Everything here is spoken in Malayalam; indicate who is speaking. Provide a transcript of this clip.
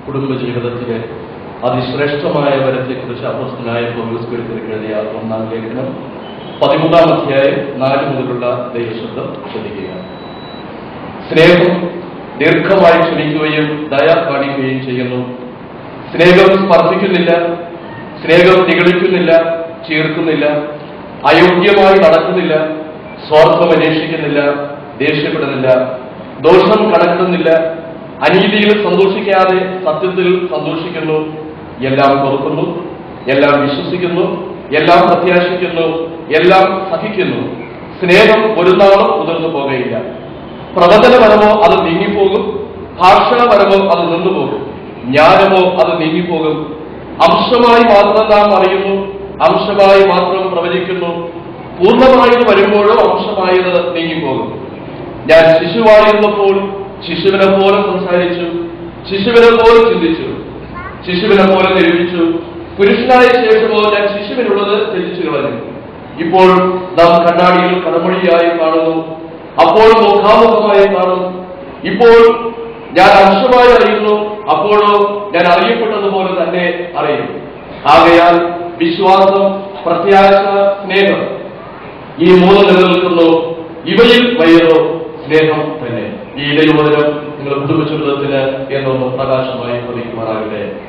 Speaker 1: കുടുംബജീവിതത്തിലെ അതിശ്രേഷ്ഠമായ വരത്തെക്കുറിച്ച് അപ്പോസ്തനായ പൗലോസ് കുറിച്ച് എഴുതിയ ഒന്നാം ലേഖനം പതിമൂന്നാം അധ്യായം നാല് മുതലുള്ള ദൈവശബ്ദം ശ്രദ്ധിക്കുക സ്നേഹം ദീർഘമായി ക്ഷണിക്കുകയും ദയ കാണിക്കുകയും ചെയ്യുന്നു സ്നേഹം സ്പർശിക്കുന്നില്ല സ്നേഹം നിഗളിക്കുന്നില്ല ചീർക്കുന്നില്ല അയോഗ്യമായി നടക്കുന്നില്ല സ്വാർത്ഥം അന്വേഷിക്കുന്നില്ല ദേഷ്യപ്പെടുന്നില്ല ദോഷം കടക്കുന്നില്ല അനീതിയിൽ സന്തോഷിക്കാതെ സത്യത്തിൽ സന്തോഷിക്കുന്നു എല്ലാം പൊറുക്കുന്നു എല്ലാം വിശ്വസിക്കുന്നു എല്ലാം പ്രത്യാശിക്കുന്നു എല്ലാം സഹിക്കുന്നു സ്നേഹം ഒരു നാളും ഉതിർന്നു പോകുകയില്ല പ്രവചനപരമോ അത് നീങ്ങിപ്പോകും ഭാഷാപരമോ അത് നിന്നുപോകും ജ്ഞാനമോ അത് നീങ്ങിപ്പോകും അംശമായി മാത്രം നാം അറിയുന്നു അംശമായി മാത്രം പ്രവചിക്കുന്നു പൂർണ്ണമായത് വരുമ്പോഴോ അംശമായത് നീങ്ങിപ്പോകും ഞാൻ ശിശുവായിരുന്നപ്പോൾ ശിശുവിനെ പോലെ സംസാരിച്ചു ശിശുവിനെ പോലെ ചിന്തിച്ചു ശിശുവിനെ പോലെ നിരൂപിച്ചു പുരുഷനായ ശേഷമോ ഞാൻ ശിശുവിനുള്ളത് ത്യജിച്ചു കളഞ്ഞു ഇപ്പോൾ നാം കണ്ണാടിയിൽ കടമൊഴിയായി കാണുന്നു അപ്പോൾ മുഖാമുഖമായി കാണും ഇപ്പോൾ ഞാൻ അംശമായി അറിയുന്നു അപ്പോഴോ ഞാൻ അറിയപ്പെട്ടതുപോലെ തന്നെ അറിയും ആകയാൽ വിശ്വാസം പ്രത്യാശ സ്നേഹം ഈ മൂന്ന് നിലനിൽക്കുന്നു ഇവയിൽ വയ്യതോ സ്നേഹം തന്നെ ഈ ഇടയോദനം നിങ്ങൾ കുടുംബ ജീവിതത്തിന് എന്നൊന്ന് പ്രകാശമായി പതിക്കുമാറാകട്ടെ